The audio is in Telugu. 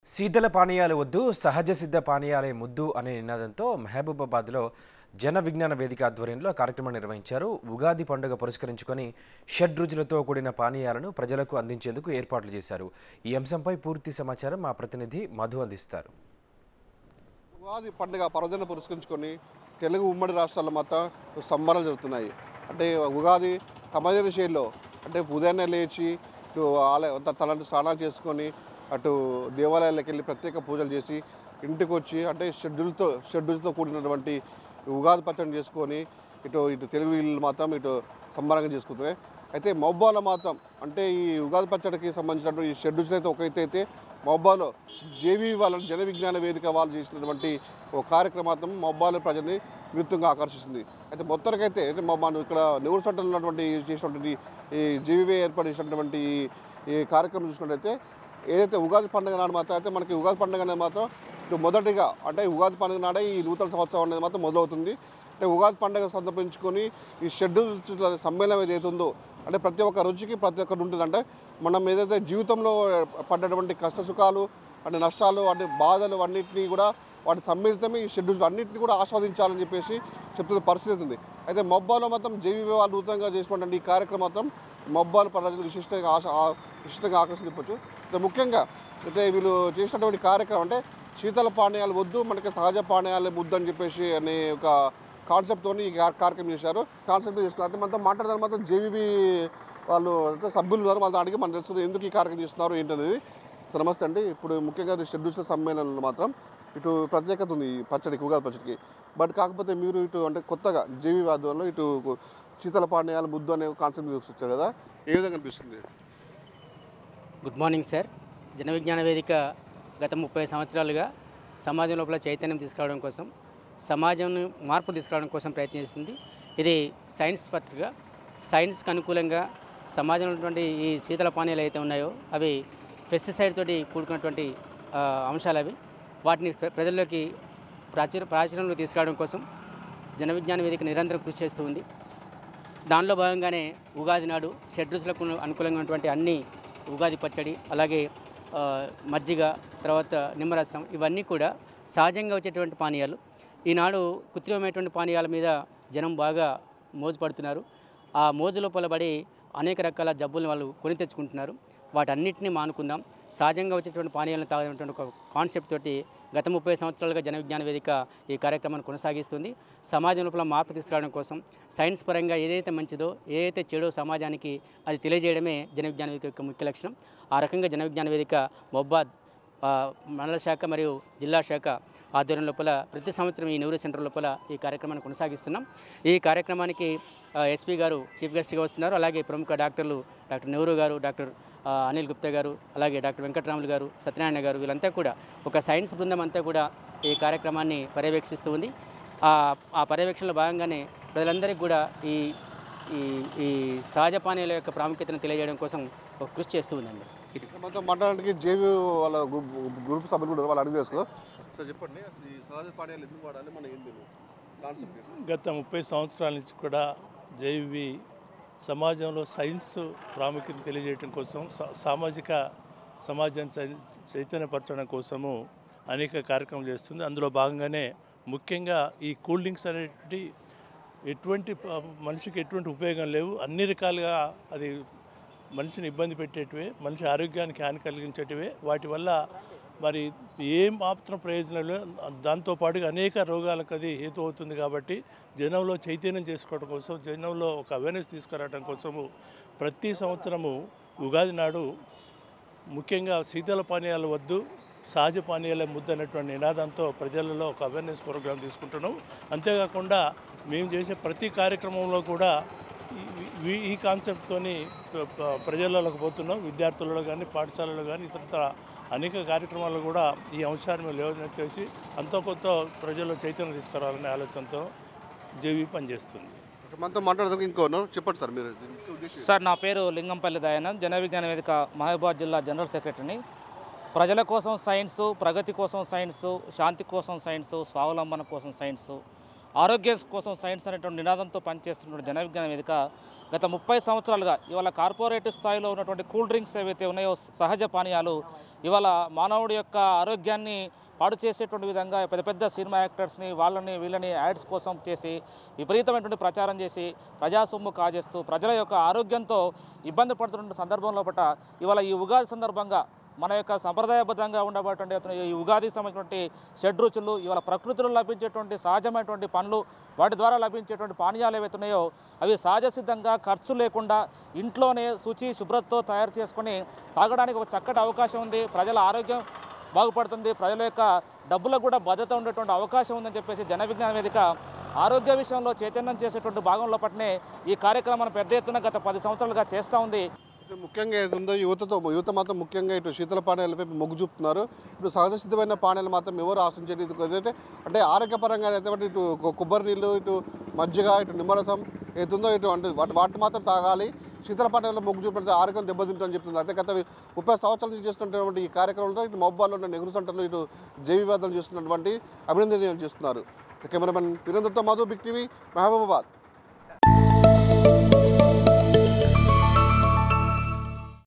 శీతల పానీయాలు వద్దు సహజ సిద్ధ పానీయాలే ముద్దు అనే నినాదంతో మహబూబాబాద్లో జన విజ్ఞాన వేదిక ఆధ్వర్యంలో కార్యక్రమం నిర్వహించారు ఉగాది పండుగ పురస్కరించుకొని షడ్ రుచులతో కూడిన పానీయాలను ప్రజలకు అందించేందుకు ఏర్పాట్లు చేశారు ఈ అంశంపై పూర్తి సమాచారం మా ప్రతినిధి మధు అందిస్తారు ఉగాది పండుగ పర్వదిన పురస్కరించుకొని తెలుగు ఉమ్మడి రాష్ట్రాల్లో మొత్తం సంబరాలు జరుగుతున్నాయి అంటే ఉగాది తమజన శైలిలో అంటే ఉదయాన్నే లేచి ఇటు ఆలయ అంతా తలంటి స్నానాలు చేసుకొని అటు దేవాలయాలకు వెళ్ళి ప్రత్యేక పూజలు చేసి ఇంటికి వచ్చి అంటే షెడ్యూల్తో షెడ్యూల్తో కూడినటువంటి ఉగాది పచ్చడి చేసుకొని ఇటు ఇటు తెలుగు ఇల్లు మాత్రం ఇటు సంబరంగా చేసుకుంటున్నాయి అయితే మౌబాలో మాత్రం అంటే ఈ ఉగాది పచ్చడికి సంబంధించినటువంటి ఈ షెడ్యూల్స్ అయితే ఒక ఎత్తు అయితే మౌబాలో జేవీ వాళ్ళ జన విజ్ఞాన వేదిక వాళ్ళు చేసినటువంటి ఒక కార్యక్రమం మౌబాలో ప్రజల్ని వినూత్నంగా ఆకర్షిస్తుంది అయితే మొత్తానికైతే అంటే మా- మనం ఇక్కడ నెహ్రూ సెంటర్లో ఉన్నటువంటి చేసినటువంటి ఈ జీవీవే ఏర్పాటు చేసినటువంటి ఈ- ఈ కార్యక్రమం చూసుకున్నట్లయితే ఏదైతే ఉగాది పండుగ నాడు మాత్రం అయితే మనకి ఉగాది పండుగ అనేది మాత్రం ఇటు మొదటిగా అంటే ఉగాది పండుగ నాడే ఈ నూతన సంవత్సరం అనేది మాత్రం మొదలవుతుంది అంటే ఉగాది పండుగ సందర్భించుకొని ఈ షెడ్యూల్ సమ్మేళనం ఏదైతే ఉందో అంటే ప్రతి ఒక్క రుచికి ప్రతి ఒక్కటి ఉంటుంది అంటే మనం ఏదైతే జీవితంలో పడ్డటువంటి కష్ట సుఖాలు అంటే నష్టాలు అంటే బాధలు అన్నింటినీ కూడా వాటి సమ్మిళితమే ఈ షెడ్యూల్స్ అన్నింటినీ కూడా ఆస్వాదించాలని చెప్పేసి చెప్తున్న పరిస్థితి ఉంది అయితే మొబ్బాలో మాత్రం జేవీ వాళ్ళు నూతనంగా చేసినటువంటి ఈ కార్యక్రమం మాత్రం మొబ్బాలు ప్రజలు విశిష్టంగా ఆశ ఆ- విశిష్టంగా ఆకర్షించవచ్చు అయితే ముఖ్యంగా అయితే వీళ్ళు చేసినటువంటి కార్యక్రమం అంటే శీతల పానీయాలు వద్దు మనకి సహజ పానీయాలు ముద్దు అని చెప్పేసి అనే ఒక కాన్సెప్ట్తో ఈ కా- కార్యక్రమం చేశారు కాన్సెప్ట్ చేసుకున్నారు అయితే మనతో మాట్లాడదాని మాత్రం జేవీబీ వాళ్ళు అంటే సభ్యులు ఉన్నారు వాళ్ళతో అడిగి మనం తెలుస్తుంది ఎందుకు ఈ కార్యక్రమం చేస్తున్నారు ఏంటనేది సో నమస్తే అండి ఇప్పుడు ముఖ్యంగా షెడ్యూల్స్ సమ్మేళనంలో మాత్రం ఇటు ప్రత్యేకత ఉంది ఈ పచ్చడికి ఉగాది పచ్చడికి బట్ కాకపోతే మీరు ఇటు అంటే కొత్తగా జేవీ ఆధ్వర్యంలో ఇటు శీతల పానీయాలు ముద్దు అనే కాన్సెప్ట్ తీసుకొచ్చారు కదా ఏ విధంగా అనిపిస్తుంది గుడ్ మార్నింగ్ సార్ జన విజ్ఞాన వేదిక గత ముప్పై సంవత్సరాలుగా సమాజం లోపల చైతన్యం తీసుకురావడం కోసం సమాజం మార్పు తీసుకురావడం కోసం ప్రయత్నిస్తుంది ఇది సైన్స్ పత్రిక సైన్స్కి అనుకూలంగా సమాజంలో ఉన్నటువంటి ఈ శీతల పానీయాలు అయితే ఉన్నాయో అవి పెస్టిసైడ్ తోటి కూడుకున్నటువంటి ఆ, అంశాలు అవి వాటిని ప్ర- ప్రజల్లోకి ప్రాచుర్య ప్రాచుర్యంలో తీసుకురావడం కోసం జన విజ్ఞాన వేదిక నిరంతరం కృషి చేస్తూ ఉంది దానిలో భాగంగానే ఉగాది నాడు షెడ్యూల్స్లకు అనుకూలంగా ఉన్నటువంటి అన్ని ఉగాది పచ్చడి అలాగే ఆ, మజ్జిగ తర్వాత నిమ్మరసం ఇవన్నీ కూడా సహజంగా వచ్చేటువంటి పానీయాలు ఈనాడు కృత్రిమమైనటువంటి పానీయాల మీద జనం బాగా మోజు పడుతున్నారు ఆ మోజు లోపల పడి అనేక రకాల జబ్బులను వాళ్ళు కొని తెచ్చుకుంటున్నారు వాటన్నిటిని మానుకుందాం సహజంగా వచ్చేటువంటి పానీయాలను తాగేటువంటి ఒక కాన్సెప్ట్ తోటి గత ముప్పై సంవత్సరాలుగా జన విజ్ఞాన వేదిక ఈ కార్యక్రమాన్ని కొనసాగిస్తుంది సమాజం లోపల మార్పు తీసుకురావడం కోసం సైన్స్ పరంగా ఏదైతే మంచిదో ఏదైతే చెడో సమాజానికి అది తెలియజేయడమే జన విజ్ఞాన వేదిక యొక్క ముఖ్య లక్షణం ఆ రకంగా జన విజ్ఞాన వేదిక మొబ్బాద్ ఆ, మండల శాఖ మరియు జిల్లా శాఖ ఆధ్వర్యం లోపల ప్రతి సంవత్సరం ఈ నెహ్రూ సెంటర్ లోపల ఈ కార్యక్రమాన్ని కొనసాగిస్తున్నాం ఈ కార్యక్రమానికి ఆ, ఎస్పీ గారు చీఫ్ గెస్ట్గా వస్తున్నారు అలాగే ప్రముఖ డాక్టర్లు డాక్టర్ నెహ్రూ గారు డాక్టర్ ఆ, అనిల్ గుప్తా గారు అలాగే డాక్టర్ వెంకటరాములు గారు సత్యనారాయణ గారు వీళ్ళంతా కూడా ఒక సైన్స్ బృందం అంతా కూడా ఈ కార్యక్రమాన్ని పర్యవేక్షిస్తూ ఉంది ఆ ఆ పర్యవేక్షణలో భాగంగానే ప్రజలందరికీ కూడా ఈ ఈ ఈ సహజ పానీయాల యొక్క ప్రాముఖ్యతను తెలియజేయడం కోసం ఒక కృషి చేస్తూ ఉందండి మొత్తం మాట్లాడడానికి జేవీ వాళ్ళ గ్రూప్ గ్రూప్ సభ్యులు కూడా వాళ్ళు అడిగి తెలుసుకో సో చెప్పండి అసలు ఈ సహజ పానీయాలు ఎందుకు వాడాలి మన ఏంటి కాన్సెప్ట్ గత ముప్పై సంవత్సరాల నుంచి కూడా జైవి సమాజంలో సైన్స్ ప్రాముఖ్యత తెలియజేయడం కోసం సా- సామాజిక సమాజాన్ని చై- చైతన్యపరచడం కోసము అనేక కార్యక్రమాలు చేస్తుంది అందులో భాగంగానే ముఖ్యంగా ఈ కూల్ డ్రింక్స్ అనేటువంటి ఎటువంటి ప- మనిషికి ఎటువంటి ఉపయోగం లేవు అన్ని రకాలుగా అది మనిషిని ఇబ్బంది పెట్టేటివే మనిషి ఆరోగ్యానికి హాని కలిగించేటివే వాటి వల్ల మరి ఏం మాత్రం ప్రయోజనం లేదు దాంతోపాటుగా అనేక రోగాలకు అది హేతు అవుతుంది కాబట్టి జనంలో చైతన్యం చేసుకోవడం కోసం జనంలో ఒక అవేర్నెస్ తీసుకురావడం కోసము ప్రతి సంవత్సరము ఉగాది నాడు ముఖ్యంగా శీతల పానీయాలు వద్దు సహజ పానీయాల ముద్ద అనేటువంటి నినాదంతో ప్రజలలో ఒక అవేర్నెస్ ప్రోగ్రాం తీసుకుంటున్నాం అంతేకాకుండా మేము చేసే ప్రతి కార్యక్రమంలో కూడా ఈ- ఈ- ఈ కాన్సెప్ట్తోని ప్ర- ప్ర- ప్రజలలోకి పోతున్నాం విద్యార్థులలో కానీ పాఠశాలలో కానీ ఇతరత్ర అనేక కార్యక్రమాలు కూడా ఈ అంశాన్ని మేము లేవనెత్తేసి అంతో కొంత ప్రజల్లో చైతన్యం తీసుకురావాలనే ఆలోచనతో జేవీ పనిచేస్తుంది మనతో మాట్లాడడానికి ఇంకో ఉన్నారు చెప్పండి సార్ మీరు దీనికి ఉద్దేశం సార్ నా పేరు లింగంపల్లి దయానంద్ జన విజ్ఞాన వేదిక మహబూబాద్ జిల్లా జనరల్ సెక్రటరీని ప్రజల కోసం సైన్సు ప్రగతి కోసం సైన్సు శాంతి కోసం సైన్సు స్వావలంబన కోసం సైన్సు ఆరోగ్య కోసం సైన్స్ అనేటువంటి నినాదంతో పనిచేస్తున్నటువంటి జన విజ్ఞాన వేదిక గత ముప్పై సంవత్సరాలుగా ఇవాళ కార్పొరేట్ స్థాయిలో ఉన్నటువంటి కూల్ డ్రింక్స్ ఏవైతే ఉన్నాయో సహజ పానీయాలు ఇవాళ మానవుడి యొక్క ఆరోగ్యాన్ని పాడు చేసేటువంటి విధంగా పెద్ద పెద్ద సినిమా యాక్టర్స్ని వాళ్ళని వీళ్ళని యాడ్స్ కోసం చేసి విపరీతమైనటువంటి ప్రచారం చేసి ప్రజా సొమ్ము కాజేస్తూ ప్రజల యొక్క ఆరోగ్యంతో ఇబ్బంది పడుతున్న సందర్భంలో పట ఇవాళ ఈ ఉగాది సందర్భంగా మన యొక్క సంప్రదాయబద్ధంగా ఉండబటువంటి ఈ ఉగాదికి సంబంధించినటువంటి షడ్ రుచులు ఇవాళ ప్రకృతిలో లభించేటువంటి సహజమైనటువంటి పండ్లు వాటి ద్వారా లభించేటువంటి పానీయాలు ఏవైతే ఉన్నాయో అవి సహజ సిద్ధంగా ఖర్చు లేకుండా ఇంట్లోనే శుచి శుభ్రతతో తయారు చేసుకొని తాగడానికి ఒక చక్కటి అవకాశం ఉంది ప్రజల ఆరోగ్యం బాగుపడుతుంది ప్రజల యొక్క డబ్బులకు కూడా భద్రత ఉండేటువంటి అవకాశం ఉందని చెప్పేసి జన విజ్ఞాన వేదిక ఆరోగ్య విషయంలో చైతన్యం చేసేటువంటి భాగంలో పట్నే ఈ కార్యక్రమాన్ని పెద్ద ఎత్తున గత పది సంవత్సరాలుగా చేస్తూ ఉంది ఇటు ముఖ్యంగా ఏది ఉందో యువతతో యువత మాత్రం ముఖ్యంగా ఇటు శీతల పానీయాల వైపు మొగ్గు చూపుతున్నారు ఇటు సహజ సిద్ధమైన పానీయాలు మాత్రం ఎవరు ఆశించేది ఇది ఏంటంటే అంటే ఆరోగ్యపరంగా అయితే ఇటు కొ- కొబ్బరి నీళ్ళు ఇటు మజ్జిగ ఇటు నిమ్మరసం ఏతుందో ఇటు అంటే వాటి వాటి మాత్రం తాగాలి శీతల పానీయాల్లో మొగ్గు చూపెడితే ఆరోగ్యం దెబ్బతింటుందని చెప్తుంది అయితే గత ముప్పై సంవత్సరాల నుంచి చేస్తున్నటువంటి ఈ కార్యక్రమంలో ఇటు మొబ్బాల్లో ఉన్న నెహ్రూ సెంటర్లో ఇటు జైవివాదం చేస్తున్నటువంటి అభినందనీయం చేస్తున్నారు కెమెరామెన్ వీరేంద్రతో మధు బిగ్ టీవీ మహబూబాబాద్